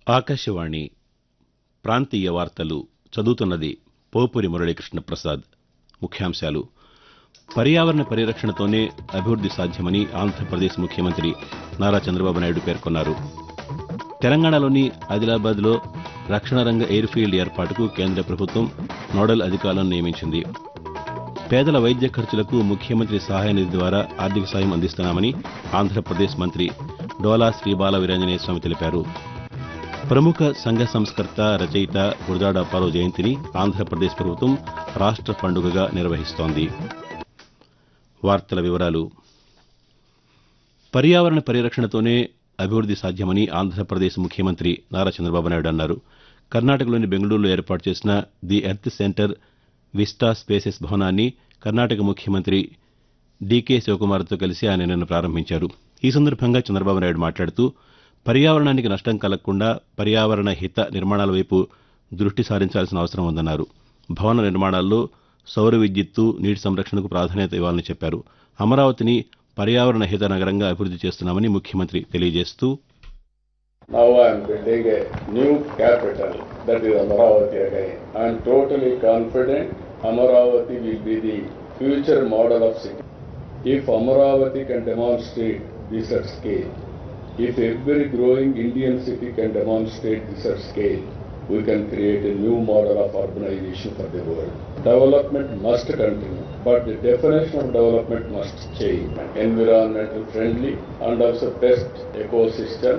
ఆకాశవాణి ప్రాంతీయ వార్తలు చదువుతున్నది పోపురి మురళీకృష్ణ ప్రసాద్ ముఖ్యాంశాలు పర్యావరణ పరిరక్షణతోనే అభివృద్ది సాధ్యమని ఆంధ్రప్రదేశ్ ముఖ్యమంత్రి నారా చంద్రబాబు నాయుడు పేర్కొన్నారు తెలంగాణలోని ఆదిలాబాద్లో రక్షణ రంగ ఎయిర్ ఫీల్డ్ ఏర్పాటుకు కేంద్ర ప్రభుత్వం నోడల్ అధికారులను నియమించింది పేదల వైద్య ఖర్చులకు ముఖ్యమంత్రి సహాయ నిధి ద్వారా ఆర్థిక సాయం అందిస్తున్నామని ఆంధ్రప్రదేశ్ మంత్రి డోలా శ్రీబాల వీరాంజనేయ స్వామి తెలిపారు ప్రముఖ సంఘ సంస్కర్త రచయిత గురజాడ అప్పారావు జయంతిని ఆంధ్రప్రదేశ్ ప్రభుత్వం రాష్ట్ర పండుగగా నిర్వహిస్తోంది వార్తల వివరాలు పర్యావరణ పరిరక్షణతోనే అభివృద్ది సాధ్యమని ఆంధ్రప్రదేశ్ ముఖ్యమంత్రి నారా చంద్రబాబు నాయుడు అన్నారు కర్ణాటకలోని బెంగళూరులో ఏర్పాటు చేసిన the earth centre vista spaces భవనాన్ని కర్ణాటక ముఖ్యమంత్రి డీకే శివకుమార్తో కలిసి ఆయన నిన్న ప్రారంభించారు ఈ సందర్భంగా చంద్రబాబు నాయుడు మాట్లాడుతూ పర్యావరణానికి నష్టం కలగకుండా పర్యావరణ హిత నిర్మాణాల వైపు దృష్టి సారించాల్సిన అవసరం ఉందన్నారు భవన నిర్మాణాల్లో సౌర విద్యుత్తు నీటి సంరక్షణకు ప్రాధాన్యత ఇవ్వాలని చెప్పారు అమరావతిని పర్యావరణ హిత నగరంగా అభివృద్ది చేస్తున్నామని ముఖ్యమంత్రి తెలియజేస్తూ Now I am building a new capital, that is Amaravati again. I am totally confident Amaravati will be the future model of city. If Amaravati can demonstrate this at scale, if every growing Indian city can demonstrate this at scale, we can create a new model of urbanization for the world. Development must continue, but the definition of development must change. Environmental friendly and also best ecosystem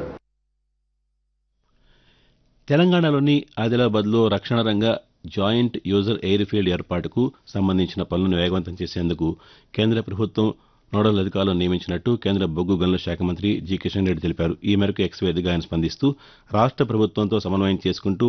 తెలంగాణలోని ఆదిలాబాద్లో రక్షణ రంగ joint user air field ఏర్పాటుకు సంబంధించిన పనులను వేగవంతం చేసేందుకు కేంద్ర ప్రభుత్వం నోడల్ అధికారులను నియమించినట్టు కేంద్ర బొగ్గు గనుల శాఖ మంత్రి జి కిషన్ రెడ్డి తెలిపారు ఈ మేరకు ఎక్స్ వేదికగా ఆయన స్పందిస్తూ రాష్ట్ర ప్రభుత్వంతో సమన్వయం చేసుకుంటూ